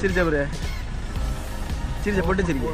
ചിരിച്ച പറയാ ചിരിച്ച പൊട്ടി ചിരിക്കും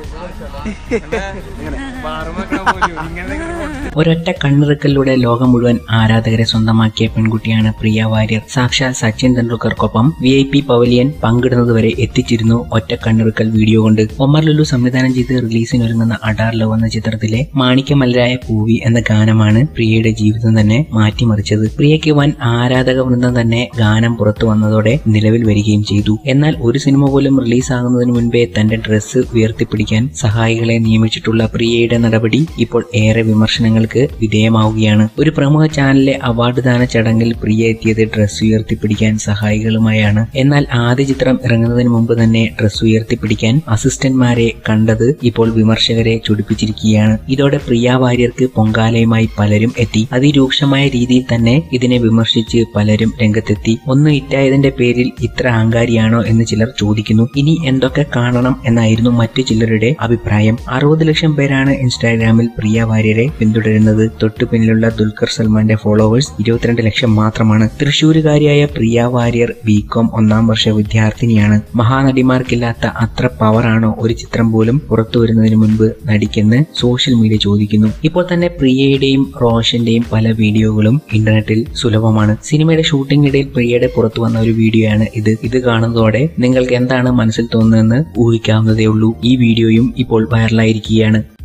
ഒരൊറ്റ കണ്ണിറുക്കലിലൂടെ ലോകം മുഴുവൻ ആരാധകരെ സ്വന്തമാക്കിയ പെൺകുട്ടിയാണ് പ്രിയ വാര്യർ സാക്ഷാൽ സച്ചിൻ തെണ്ടുൽക്കർക്കൊപ്പം വി ഐ പി പവലിയൻ പങ്കിടുന്നതുവരെ എത്തിച്ചിരുന്നു ഒറ്റ കണ്ണിറുക്കൽ വീഡിയോ കൊണ്ട് ഒമർ ലുലു സംവിധാനം ചെയ്ത് റിലീസിനൊരുങ്ങുന്ന അഡാർ ലവ് എന്ന ചിത്രത്തിലെ മാണിക്യമലരായ പൂവി എന്ന ഗാനമാണ് പ്രിയയുടെ ജീവിതം തന്നെ മാറ്റിമറിച്ചത് പ്രിയയ്ക്ക് വൻ ആരാധക വൃന്ദം തന്നെ ഗാനം പുറത്തു വന്നതോടെ നിലവിൽ വരികയും ചെയ്തു എന്നാൽ ഒരു സിനിമ പോലും റിലീസാകുന്നതിന് മുൻപേ തന്റെ ഡ്രസ്സ് ഉയർത്തിപ്പിടിക്കാൻ സഹായികളെ നിയമിച്ചിട്ടുള്ള പ്രിയയുടെ നടപടി ഇപ്പോൾ ഏറെ വിമർശനങ്ങൾക്ക് വിധേയമാവുകയാണ് ഒരു പ്രമുഖ ചാനലിലെ അവാർഡ് ദാന ചടങ്ങിൽ പ്രിയ എത്തിയത് ഡ്രസ്സ് ഉയർത്തിപ്പിടിക്കാൻ സഹായികളുമായാണ് എന്നാൽ ആദ്യ ചിത്രം ഇറങ്ങുന്നതിന് മുമ്പ് തന്നെ ഡ്രസ്സ് ഉയർത്തിപ്പിടിക്കാൻ അസിസ്റ്റന്റ്മാരെ കണ്ടത് ഇപ്പോൾ വിമർശകരെ ചൊടിപ്പിച്ചിരിക്കുകയാണ് ഇതോടെ പ്രിയ വാര്യർക്ക് പൊങ്കാലയുമായി പലരും എത്തി അതിരൂക്ഷമായ രീതിയിൽ തന്നെ ഇതിനെ വിമർശിച്ച് പലരും രംഗത്തെത്തി ഒന്ന് ഹിറ്റായതിന്റെ പേരിൽ ഇത്ര അഹങ്കാരിയാണോ എന്ന് ചിലർ ചോദിക്കുന്നു ഇനി എന്തൊക്കെ കാണണം എന്നായിരുന്നു മറ്റു ചിലരുടെ അഭിപ്രായം അറുപത് ലക്ഷം പേരാണ് ഇൻസ്റ്റാഗ്രാമിൽ പ്രിയ വാര്യരെ പിന്തുടരുന്നത് തൊട്ടു പിന്നിലുള്ള ദുൽഖർ സൽമാന്റെ ഫോളോവേഴ്സ് ഇരുപത്തിരണ്ട് ലക്ഷം മാത്രമാണ് തൃശൂരുകാരിയായ പ്രിയ വാര്യർ ബികോം ഒന്നാം വർഷ വിദ്യാർത്ഥിനിയാണ് മഹാനടിമാർക്കില്ലാത്ത അത്ര പവറാണോ ഒരു ചിത്രം പോലും പുറത്തു വരുന്നതിന് മുൻപ് നടിക്കെന്ന് സോഷ്യൽ മീഡിയ ചോദിക്കുന്നു ഇപ്പോൾ തന്നെ പ്രിയയുടെയും റോഷന്റെയും പല വീഡിയോകളും ഇന്റർനെറ്റിൽ സുലഭമാണ് സിനിമയുടെ ഷൂട്ടിംഗിനിടയിൽ പ്രിയയുടെ പുറത്തു വന്ന ഒരു വീഡിയോയാണ് ഇത് ഇത് കാണുന്നതോടെ നിങ്ങൾക്ക് എന്താണ് മനസ്സിൽ തോന്നുന്നതെന്ന് ഊഹിക്കാവുന്നതേ ഉള്ളൂ ഈ വീഡിയോയും ഇപ്പോൾ വൈറലായിരിക്കുകയാണ്